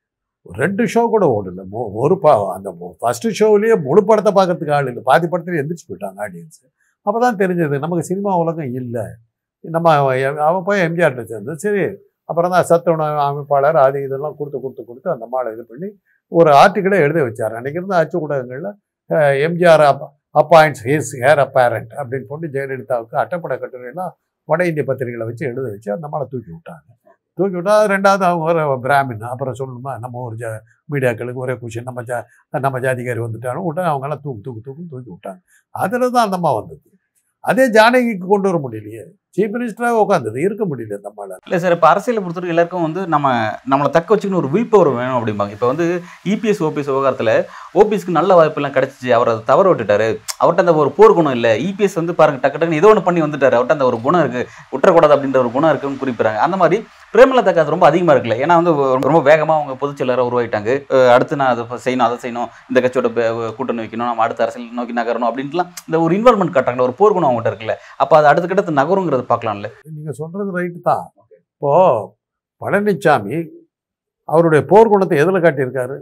ரெண்டு ஷோ கூட ஓடல மொ- ஒரு பா அந்த ஃபஸ்ட்டு ஷோவிலேயே முழு படத்தை பார்க்கறதுக்கு ஆள் இல்லை பாதி படத்துல எந்திரிச்சு போயிட்டாங்க ஆடியன்ஸ் அப்போ தான் தெரிஞ்சது நமக்கு சினிமா உலகம் இல்லை நம்ம அவன் அவன் போய் எம்ஜிஆர்ட்ட சேர்ந்து சரி அப்புறம் தான் சத்து உணவு அமைப்பாளர் அது இதெல்லாம் கொடுத்து கொடுத்து கொடுத்து அந்த மாலை இது பண்ணி ஒரு ஆர்டிக்கிளே எழுத வச்சார் அன்றைக்கி இருந்த அச்சு ஊடகங்களில் எம்ஜிஆர் அப் அப்பாயிண்ட்ஸ் ஹிஸ் ஹேர் அப்பேரண்ட் அப்படின்னு போட்டு ஜெயலலிதாவுக்கு அட்டப்படை கட்டுரையெல்லாம் வட இந்திய பத்திரிகைகளை வச்சு எழுத வச்சு அந்த மாலை தூக்கி விட்டாங்க தூக்கி விட்டா அது ரெண்டாவது அவங்க ஒரு பிராமின் அப்புறம் சொல்லணுமா நம்ம ஒரு ஜ மீடியாக்களுக்கு ஒரே குஷன் நம்ம ஜா நம்ம ஜாதிகாரி வந்துட்டாலும் விட்டா அவங்கெல்லாம் தூக்கு தூக்கு தூக்கு தூக்கி விட்டாங்க அதில் தான் அந்த அம்மா வந்தது அதே ஜானகிக்கு கொண்டு வர முடியலையே சீஃப் மினிஸ்டராக உட்காந்தது இருக்க முடியல நம்மளால இல்லை சார் இப்போ அரசியலை பொறுத்தவரைக்கும் எல்லாருக்கும் வந்து நம்ம நம்மளை தக்க வச்சுக்கணும் ஒரு வில் பவர் வேணும் அப்படிம்பாங்க இப்போ வந்து இபிஎஸ் ஓபிஎஸ் விவகாரத்தில் ஓபிஎஸ்க்கு நல்ல வாய்ப்பெல்லாம் கிடைச்சிச்சு அவர் அதை தவற விட்டுட்டாரு அவர்கிட்ட அந்த ஒரு போர் குணம் இல்லை இபிஎஸ் வந்து பாருங்க டக்கு டக்குன்னு ஏதோ ஒன்று பண்ணி வந்துட்டாரு அவர்கிட்ட அந்த ஒரு குணம் இருக்கு விட்டுறக்கூடாது அப்படின்ற ஒரு குணம் இருக்குன்னு குறிப்பிடுறாங்க அந்த மாதிரி பிரேமலதாக்கு அது ரொம்ப அதிகமாக இருக்குல்ல ஏன்னா வந்து ரொம்ப வேகமாக அவங்க பொதுச் செயலராக உருவாயிட்டாங்க அஹ் அடுத்து நான் அதை செய்யணும் அதை செய்யணும் இந்த கட்சியோட பே- கூட்டணி வைக்கணும் நம்ம அடுத்த அரசியல் நோக்கி நகரணும் அப்படின்ட்டுலாம் இந்த ஒரு இன்வால்மெண்ட் காட்டுறாங்க ஒரு போர் குணம் அவங்ககிட்ட இருக்குல்ல அப்போ அது அடுத்த கட்டத்து நகருங்கிறத பார்க்கலாம்ல நீங்க சொல்றது ரைட்டு தான் இப்போ பழனிசாமி அவருடைய போர்க்குணத்தை எதுல காட்டியிருக்காரு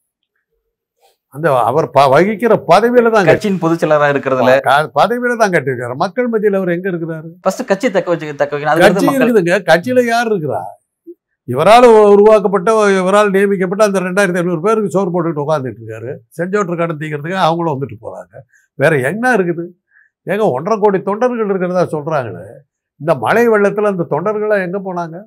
அந்த அவர் ப- வகிக்கிற பதவியில தான் கட்சியின் பொதுச் செயலராக இருக்கிறதுல கா- பதவியில தான் கட்டியிருக்காரு மக்கள் மத்தியில் அவர் எங்க இருக்கிறாரு ஃபர்ஸ்ட் கட்சி தக்க வச்சு தக்க வைக்கணும் கட்சி அதுக்கு மக்கள் இருக்குதுங்க கட்சியில யார் இருக்கிறா இவரால் உருவாக்கப்பட்ட இவரால் நியமிக்கப்பட்ட அந்த ரெண்டாயிரத்தி ஐநூறு பேருக்கு சோறு போட்டுக்கிட்டு உட்காந்துட்டு இருக்காரு செஞ்சோட்டு கடன் தீக்கிறதுக்கு அவங்களும் வந்துட்டு போறாங்க வேற என்ன இருக்குது ஏங்க ஒன்றரை கோடி தொண்டர்கள் இருக்கிறதா சொல்றாங்களே இந்த மழை வெள்ளத்துல அந்த தொண்டர்களா எங்க போனாங்க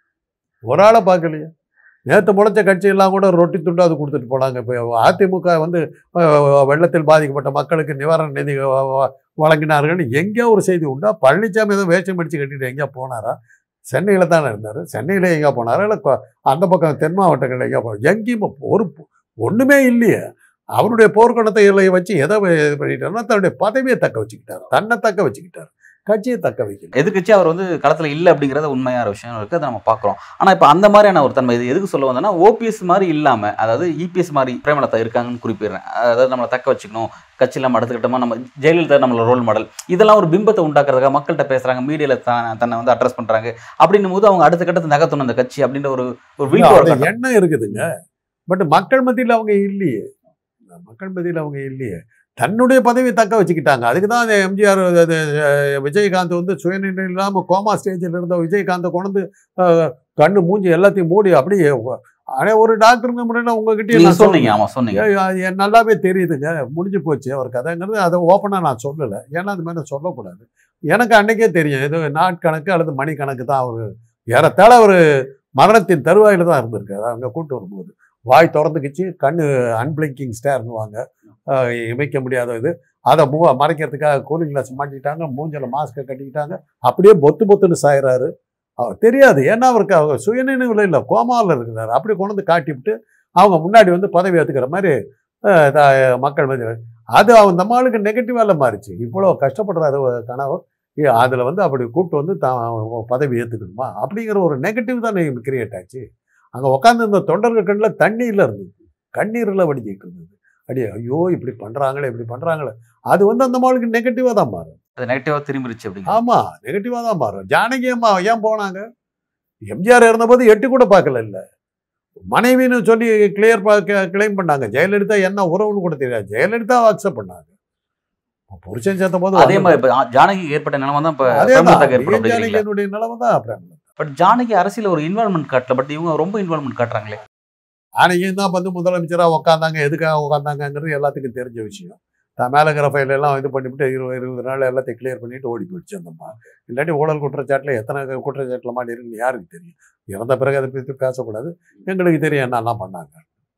ஒரு ஆளை பார்க்கலையே நேற்று முளைச்ச கட்சியெல்லாம் கூட ரொட்டி துண்டு அது கொடுத்துட்டு போனாங்க இப்போ அதிமுக வந்து அஹ், வெள்ளத்தில் பாதிக்கப்பட்ட மக்களுக்கு நிவாரண நிதி வ- வ- வழங்கினார்கள் எங்கேயோ ஒரு செய்தி உண்டா பழனிசாமி ஏதோ வேஷம் அடிச்சு கட்டிட்டு எங்கேயோ போனாரா சென்னையில் தானே இருந்தார் சென்னையில் எங்கே போனாரா இல்லை கொ- அந்த பக்கம் தென் மாவட்டங்களில் எங்கே போனார் எங்கேயும் ஒரு ஒன்றுமே இல்லையே அவருடைய போர்க்குணத்தை இதில் வச்சு எதை இது பண்ணிட்டாருன்னா தன்னுடைய பதவியை தக்க வச்சுக்கிட்டார் தன்னை தக்க வச்சுக்கிட்டார் கட்சியை தக்க வைக்கல எதிர்க்கட்சி அவர் வந்து களத்துல இல்லை அப்படிங்கிறத உண்மையான விஷயம் இருக்கு அதை நம்ம பார்க்குறோம் ஆனா இப்போ அந்த மாதிரியான ஒரு தன்மை இது எதுக்கு சொல்ல வந்தேன்னா ஓபிஎஸ் மாதிரி இல்லாம அதாவது இபிஎஸ் மாதிரி பிரேமலதா இருக்காங்கன்னு குறிப்பிடுறேன் அதாவது நம்மளை தக்க வச்சுக்கணும் கட்சியில் நம்ம அடுத்துக்கிட்டோமா நம்ம ஜெயலலிதா நம்மளோட ரோல் மாடல் இதெல்லாம் ஒரு பிம்பத்தை உண்டாக்குறதுக்காக மக்கள்கிட்ட பேசுறாங்க மீடியால தன்னை வந்து அட்ரஸ் பண்றாங்க அப்படின்னும் போது அவங்க அடுத்த கட்டத்தை நகர்த்தணும் அந்த கட்சி அப்படின்ற ஒரு ஒரு இல்ல, விழிப்பு அந்த வரணும். எண்ணம் இருக்குதுங்க பட் மக்கள் மத்தியில் அவங்க இல்லையே மக்கள் மத்தியில் அவங்க இல்லையே தன்னுடைய பதவியை தக்க வச்சுக்கிட்டாங்க அதுக்கு தான் அந்த எம்ஜிஆர் அது, அஹ், விஜயகாந்த் வந்து சுயநிலை இல்லாமல் கோமா ஸ்டேஜில் இருந்த விஜயகாந்தை கொண்டு அஹ், கண்ணு மூஞ்சி எல்லாத்தையும் மூடி அப்படியே ஆனால் ஒரு டாக்டருங்க முறையில் உங்ககிட்ட நீங்க சொன்னீங்க ஆமா சொன்னீங்க எனக்கு நல்லாவே தெரியுதுங்க முடிஞ்சு போச்சு அவர் கதைங்கிறது அதை ஓப்பனாக நான் சொல்லலை ஏன்னா அது மாதிரி சொல்லக்கூடாது எனக்கு அன்னைக்கே தெரியும் ஏதோ நாட்கணக்கு அல்லது மணி கணக்கு தான் அவர் ஏறத்தாழ அவர் மரணத்தின் தருவாயில் தான் இருந்திருக்காரு அங்கே கூட்டு வரும்போது வாய் திறந்துக்கிச்சு கண்ணு அன்பிளிங்கிங் ஸ்டேர்னுவாங்க இமைக்க முடியாத இது அதை மூ மறைக்கிறதுக்காக கூலிங் கிளாஸ் மாட்டிக்கிட்டாங்க மூஞ்சில மாஸ்க்கை கட்டிக்கிட்டாங்க அப்படியே பொத்து பொத்துன்னு சாயிறாரு அவர் தெரியாது ஏன்னா அவருக்கு அவர் சுயநினைவில் இல்லை கோமாவில் இருக்கிறாரு அப்படி கொண்டு வந்து காட்டிவிட்டு அவங்க முன்னாடி வந்து பதவி ஏற்றுக்கிற மாதிரி அஹ், த- மக்கள் மத்தியில் அது அந்த ஆளுக்கு நெகட்டிவால மாறிச்சு இவ்வளோ கஷ்டப்படுறாரு ஒரு கணவர் அதில் வந்து அப்படி கூப்பிட்டு வந்து தான் பதவி ஏற்றுக்கணுமா அப்படிங்கிற ஒரு நெகட்டிவ் தான் கிரியேட் ஆச்சு அங்கே உட்காந்து இந்த தொண்டர்கள் கண்ணில் தண்ணீரில் இருந்தது கண்ணீரில் வடிஞ்சிட்டு இருந்தது அடியே ஐயோ இப்படி பண்ணுறாங்களே இப்படி பண்ணுறாங்களே அது வந்து அந்த மாளுக்கு நெகட்டிவாக தான் மாறும் அது நெகட்டிவா திரும்பிருச்சு அப்படிங்க ஆமாம் நெகட்டிவாக தான் மாறும் ஜானகி அம்மா ஏன் போனாங்க எம்ஜிஆர் இருந்தபோது எட்டி கூட பார்க்கல இல்லை மனைவின்னு சொல்லி கிளியர் கிளைம் பண்ணாங்க ஜெயலலிதா என்ன உறவுன்னு கூட தெரியாது ஜெயலலிதா அக்செப்ட் பண்ணாங்க இப்ப புருஷன் சேர்த்த போது அதே மாதிரி இப்ப ஜானகிக்கு ஏற்பட்ட நிலைமை தான் இப்ப அதே பிரேமலதாக்கு ஏற்படும் அப்படிங்கிறீங்களா ஜானகியனுடைய நிலைமை தான் அப்புறம் பட் ஜானகி அரசியல் ஒரு இன்வால்மெண்ட் காட்டல பட் இவங்க ரொம்ப இன்வால்மெண்ட் காட்டுறாங்களே ஜானகியும் தான் வந்து முதலமைச்சராக உட்காந்தாங்க எதுக்காக உட்காந்தாங்கங்கிறது எல்லாத்துக்கும் தெரிஞ்ச விஷயம் தான் மேலே இருக்கிற ஃபைல் எல்லாம் இது பண்ணிவிட்டு இருபது இருபது நாள் எல்லாத்தையும் கிளியர் பண்ணிட்டு ஓடி போயிடுச்சு அந்தம்மா இல்லாட்டி ஊழல் குற்றச்சாட்டில் எத்தனை குற்றச்சாட்டில் மாட்டி இருக்குன்னு யாருக்கு தெரியும் இறந்த பிறகு அதை பற்றி பேசக்கூடாது எங்களுக்கு தெரியும் என்னெல்லாம் பண்ணாங்க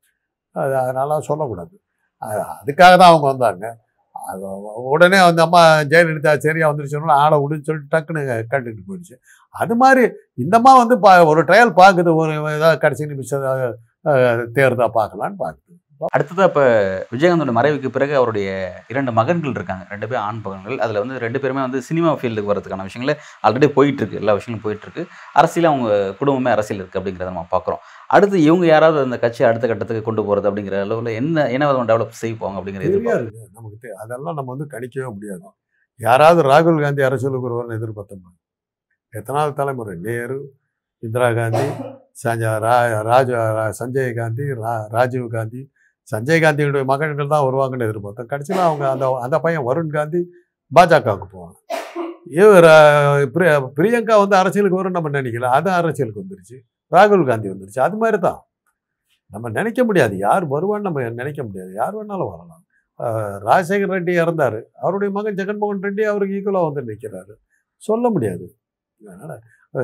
அது அதனால சொல்லக்கூடாது அது- அதுக்காக தான் அவங்க வந்தாங்க அது உடனே அந்த அம்மா ஜெயலலிதா சரியா வந்துருச்சுன்னா ஆளை விடுன்னு சொல்லிட்டு டக்குன்னு கண்டுட்டு போயிடுச்சு அது மாதிரி இந்தம்மா வந்து பா ஒரு ட்ரையல் பார்க்குது ஒரு ஏதாவது கடைசி நிமிஷம் அஹ், தேர்தா பார்க்கலான்னு பார்க்குது அடுத்ததா இப்ப விஜயகாந்தோட மறைவுக்கு பிறகு அவருடைய இரண்டு மகன்கள் இருக்காங்க ரெண்டு பேரும் ஆண் மகன்கள் அதுல வந்து ரெண்டு பேருமே வந்து சினிமா ஃபீல்டுக்கு வரதுக்கான விஷயங்கள் ஆல்ரெடி போயிட்டு இருக்கு எல்லா விஷயங்களும் போயிட்டு இருக்கு அரசியல் அவங்க குடும்பமே அரசியல் இருக்கு அப்படிங்கிறத நம்ம பார்க்குறோம் அடுத்து இவங்க யாராவது அந்த கட்சியை அடுத்த கட்டத்துக்கு கொண்டு போறது அப்படிங்கிற அளவுல என்ன என்ன விதம் டெவலப் செய்வாங்க அப்படிங்கிற நிறையா எதிர்பார்ப்பு இருக்கு நமக்கு தெ- அதெல்லாம் நம்ம வந்து கணிக்கவே முடியாது யாராவது ராகுல் காந்தி அரசியலுக்கு வருவார்னு எதிர்பார்த்தோம் எத்தனாவது தலைமுறை நேரு இந்திரா காந்தி சஞ்ச ரா ராஜ ரா- சஞ்சய் காந்தி ரா ராஜீவ் காந்தி சஞ்சய் காந்தியுடைய மகன்கள் தான் வருவாங்கன்னு எதிர்பார்த்தோம் கடைசியில் அவங்க அந்த அந்த பையன் வருண் காந்தி பாஜகவுக்கு போவாங்க இவர் அஹ், பிரிய- பிரியங்கா வந்து அரசியலுக்கு வரும்னு நம்ம நினைக்கல அது அரசியலுக்கு வந்துருச்சு ராகுல் காந்தி வந்துருச்சு அது மாதிரி தான் நம்ம நினைக்க முடியாது யார் வருவான்னு நம்ம நினைக்க முடியாது யார் வேணாலும் வரலாம் அஹ், ராஜசேகர் ரெட்டி இறந்தார் அவருடைய மகன் ஜெகன்மோகன் ரெட்டி அவருக்கு ஈக்குவலாக வந்து நிற்கிறாரு சொல்ல முடியாது அதனால்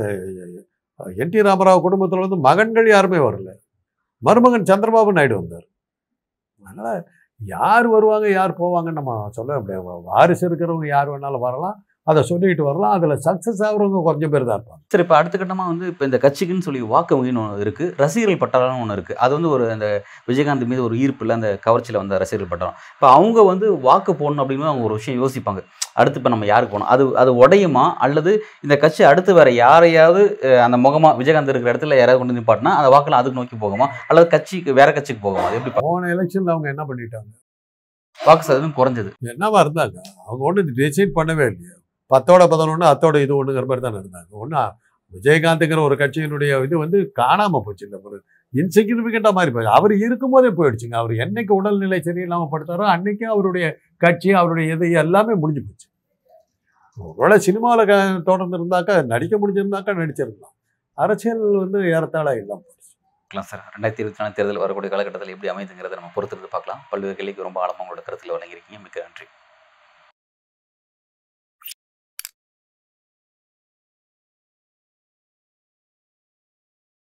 என் டி ராமராவ் குடும்பத்தில் வந்து மகன்கள் யாருமே வரல மருமகன் சந்திரபாபு நாயுடு வந்தார் அதனால் யார் வருவாங்க யார் போவாங்கன்னு நம்ம சொல்ல முடியாது வாரிசு இருக்கிறவங்க யார் வேணாலும் வரலாம் அதை சொல்லிட்டு வரலாம் அதில் சக்ஸஸ் ஆகுறவங்க கொஞ்சம் பேர் தான் இருப்பாங்க சரி இப்போ அடுத்த கட்டமாக வந்து இப்போ இந்த கட்சிக்குன்னு சொல்லி வாக்கு வங்கின்னு ஒன்று இருக்குது ரசிகர்கள் பட்டாளம்னு ஒன்று இருக்குது அது வந்து ஒரு அந்த விஜயகாந்த் மீது ஒரு ஈர்ப்பில் அந்த கவர்ச்சியில் வந்த ரசிகர்கள் பட்டாளம் இப்போ அவங்க வந்து வாக்கு போடணும் அப்படின்னு அவங்க ஒரு விஷயம் யோசிப்பாங்க அடுத்து இப்போ நம்ம யாருக்கு போகணும் அது அது உடையுமா அல்லது இந்த கட்சி அடுத்து வேற யாரையாவது அஹ், அந்த முகமாக விஜயகாந்த் இருக்கிற இடத்துல யாராவது கொண்டு நிப்பாட்டினா அந்த வாக்கெல்லாம் அதுக்கு நோக்கி போகுமா அல்லது கட்சிக்கு வேற கட்சிக்கு போகுமா அது எப்படி பா- போன எலெக்ஷனில் அவங்க என்ன பண்ணிட்டாங்க வாக்கு சதவீதம் குறைஞ்சது என்னவா இருந்தாங்க அவங்க ஒன்றும் டிசைட் பண்ணவே இல்லையா பத்தோட பதினொன்று அத்தோட இது ஒன்றுங்கிற மாதிரி தான் இருந்தாங்க ஒன்றா விஜயகாந்துங்கிற ஒரு கட்சியினுடைய இது வந்து காணாமல் போச்சு இந்த ஒரு இன்சிக்னிஃபிகண்ட்டாக மாதிரி போச்சு அவர் இருக்கும்போதே போயிடுச்சுங்க அவர் என்னைக்கு உடல்நிலை சரியில்லாமல் படுத்தாரோ அன்னைக்கே அவருடைய கட்சி அவருடைய இது எல்லாமே முடிஞ்சு போச்சு ஒருவேளை சினிமாவில் க தொடர்ந்து இருந்தாக்கா நடிக்க முடிஞ்சிருந்தாக்கா நடிச்சிருக்கலாம் அரசியல் வந்து ஏறத்தாழ இல்லாமல் போச்சு பார்க்கலாம் சார் ரெண்டாயிரத்தி இருபத்தி நாலு தேர்தல் வரக்கூடிய காலகட்டத்தில் எப்படி அமைதுங்கிறத நம்ம பொறுத்திருந்து பார்க்கலாம் பல்வேறு கேள்விக்கு ரொம்ப ஆழமாக உங்களோட கருத்தில் வழங்கியிருக்கீங்க மிக்க நன்றி